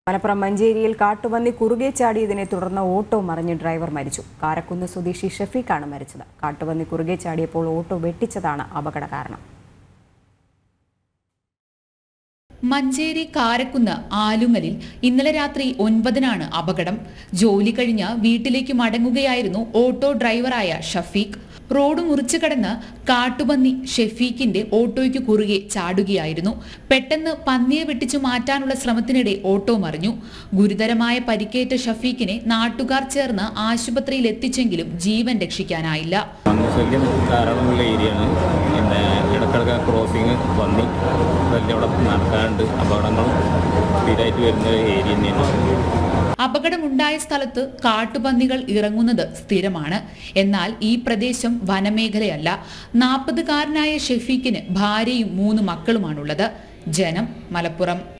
മലപ്പുറം മഞ്ചേരിയിൽ കാട്ടുപന്നി കുറുകെ ചാടിയതിനെ തുടർന്ന് ഓട്ടോ മറിഞ്ഞ് ഡ്രൈവർ മരിച്ചു കാരക്കുന്ന് സ്വദേശി ഷഫീഖാണ് മരിച്ചത് കാട്ടുപന്നി കുറുകെ ചാടിയപ്പോൾ ഓട്ടോ വെട്ടിച്ചതാണ് അപകട കാരണം മഞ്ചേരി കാരക്കുന്ന് ആലുങ്ങലിൽ ഇന്നലെ രാത്രി ഒൻപതിനാണ് അപകടം ജോലി കഴിഞ്ഞ് വീട്ടിലേക്ക് മടങ്ങുകയായിരുന്നു ഓട്ടോ ഡ്രൈവറായ ഷഫീഖ് റോഡ് മുറിച്ചു കടന്ന് കാട്ടുപന്നി ഷെഫീഖിന്റെ ഓട്ടോയ്ക്ക് കുറുകെ ചാടുകയായിരുന്നു പെട്ടെന്ന് പന്നിയെ വെട്ടിച്ചു മാറ്റാനുള്ള ശ്രമത്തിനിടെ ഓട്ടോ മറിഞ്ഞു ഗുരുതരമായ പരിക്കേറ്റ ഷഫീഖിനെ നാട്ടുകാർ ചേർന്ന് ആശുപത്രിയിൽ എത്തിച്ചെങ്കിലും ജീവൻ രക്ഷിക്കാനായില്ല മനുഷ്യശല്യം ധാരാളമുള്ള ഏരിയയാണ് പിന്നെ ഇടക്കിടക്ക് ക്രോസിങ് വന്നി ഇതെല്ലാം ഇവിടെ നടക്കാറുണ്ട് അപകടങ്ങളും സ്ഥിരമായിട്ട് വരുന്ന ഏരിയ തന്നെയാണ് അപകടമുണ്ടായ സ്ഥലത്ത് കാട്ടുപന്നികൾ ഇറങ്ങുന്നത് സ്ഥിരമാണ് എന്നാൽ ഈ പ്രദേശം വനമേഖലയല്ല നാൽപ്പതുകാരനായ ഷെഫീഖിന് ഭാര്യയും മൂന്ന് മക്കളുമാണുള്ളത് ജനം മലപ്പുറം